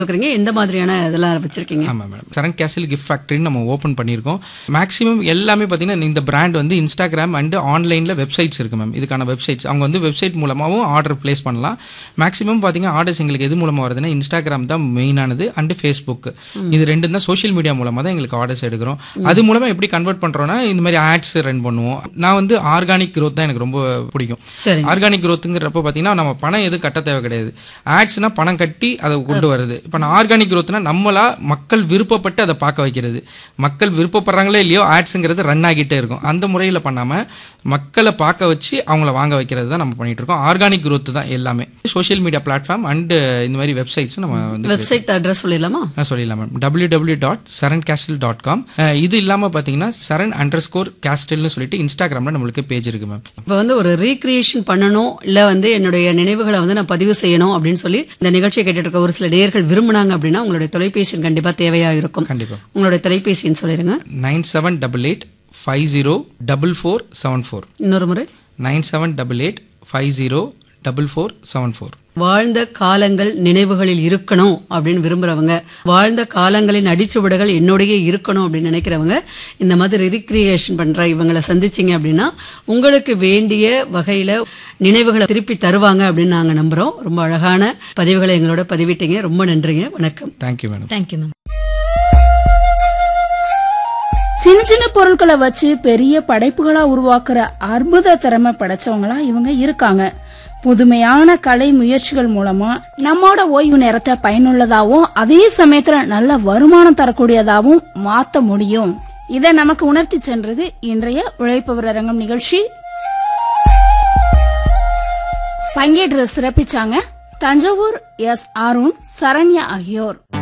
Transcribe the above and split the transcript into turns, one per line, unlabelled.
இருக்கிறீங்க எந்த மாதிரியான இதெல்லாம் வச்சிருக்கீங்க
ஆமாம் மேடம் சரண் கேசில் கிஃப்ட் ஃபேக்ட்ரின்னு நம்ம ஓப்பன் பண்ணியிருக்கோம் மேக்ஸிமம் எல்லாமே பார்த்தீங்கன்னா இந்த பிராண்ட் வந்து இன்ஸ்டாகிராம் அண்ட் ஆன்லைனில் வெப்சைட்ஸ் இருக்கு மேம் இதுக்கான வெப்சைட்ஸ் அவங்க வந்து வெப்சைட் மூலமாகவும் ஆர்டர் பிளேஸ் பண்ணலாம் மேக்ஸிமம் பார்த்தீங்கன்னா ஆர்டர்ஸ் எங்களுக்கு எது மூலமாக வருதுன்னா இன்ஸ்டாகிராம் தான் மெயினானது அண்ட் ஃபேஸ்புக் இது ரெண்டும் தான் சோஷியல் மீடியா மூலமாக தான் எங்களுக்கு ஆர்டர்ஸ் எடுக்கிறோம் அது மூலமாக எப்படி கன்வெர்ட் பண்ணுறோன்னா இந்த மாதிரி ஆட்ஸ் ரன் பண்ணுவோம் நான் வந்து ஆர்கானிக் growth தான் எனக்கு ரொம்ப பிடிக்கும்
சரி
ஆர்கானிக் growthங்கிறப்ப பார்த்தீங்கன்னா நம்ம பணம் எதுவும் கட்ட தேவை கிடையாது ஆட்ஸ்னா பணம் கட்டி அதை கொண்டு வருது இப்போ நான் ஆர்கானிக் growthனா நம்மளா மக்கள் விருப்பப்பட்டு அதை பார்க்க வைக்கிறது மக்கள் விருப்பப்படுறாங்களே இல்லையோ ஆட்ஸுங்கிறது ரன் ஆகிட்டே இருக்கும் அந்த முறையில் பண்ணாமல் மக்களை பார்க்க வச்சு அவங்கள வாங்க வைக்கிறது தான் நம்ம பண்ணிட்டு இருக்கோம் ஆர்கானிக் growth தான் எல்லாமே சோஷியல் மீடியா பிளாட்ஃபார்ம் அண்ட் இந்த மாதிரி வெப்சைட்ஸ் நம்ம வந்து
வெப்சைட் அட்ரஸ் சொல்லிடலாமா
நான் சொல்லிடலாம் ma'am W W dot Saran castle dot com இது இல்லாமல் பார்த்தீங்கன்னா சரண் அண்டர் ஸ்கோர் கேஸ்டில்னு சொல்லிட்டு இன்ஸ்டாகிராமில் நம்மளுக்கு பேஜ் இருக்கு மேம்
இப்போ வந்து ஒரு ரீக்ரியேஷன் பண்ணணும் இல்ல வந்து என்னுடைய நினைவுகளை வந்து நான் பதிவு செய்யணும் அப்படின்னு சொல்லி இந்த நிகழ்ச்சியை கேட்டுட்டு இருக்க ஒரு சில நேயர்கள் விரும்புனாங்க அப்படின்னா உங்களுடைய தொலைபேசி எண் கண்டிப்பா தேவையா இருக்கும்
கண்டிப்பாக
உங்களுடைய தொலைபேசி எண் சொல்லிருங்க
nine seven double eight five zero double four seven four
இன்னொரு முறை
nine seven double eight five zero double four seven four
வாழ்ந்த காலங்கள் நினைவுகளில் இருக்கணும் அப்படின்னு விரும்புறவங்க வாழ்ந்த காலங்களின் அடிச்சுவடுகள் என்னோடயே இருக்கணும் அப்படின்னு நினைக்கிறவங்க இந்த மாதிரி ரீக்ரியேஷன் பண்ற இவங்களை சந்திச்சீங்க அப்படின்னா உங்களுக்கு வேண்டிய வகையில நினைவுகளை திருப்பி தருவாங்க அப்படின்னு நாங்க நம்புறோம் ரொம்ப அழகான பதிவுகளை எங்களோட பதிவிட்டீங்க ரொம்ப நன்றிங்க வணக்கம்
தேங்க்யூ மேடம்
தேங்க்யூ மேம்
சின்ன சின்ன பொருட்களை வச்சு பெரிய படைப்புகளா உருவாக்குற அற்புத திறமை படைச்சவங்களா இவங்க இருக்காங்க புதுமையான கலை முயற்சிகள் மூலமா நம்மோட ஓய்வு நேரத்தை பயனுள்ளதாவும் அதே சமயத்துல நல்ல வருமானம் தரக்கூடியதாவும் மாத்த முடியும் இதை நமக்கு உணர்த்தி சென்றது இன்றைய உழைப்பவர் அரங்கம் நிகழ்ச்சி பங்கேற்று சிறப்பிச்சாங்க தஞ்சாவூர் எஸ் அருண் சரண்யா ஆகியோர்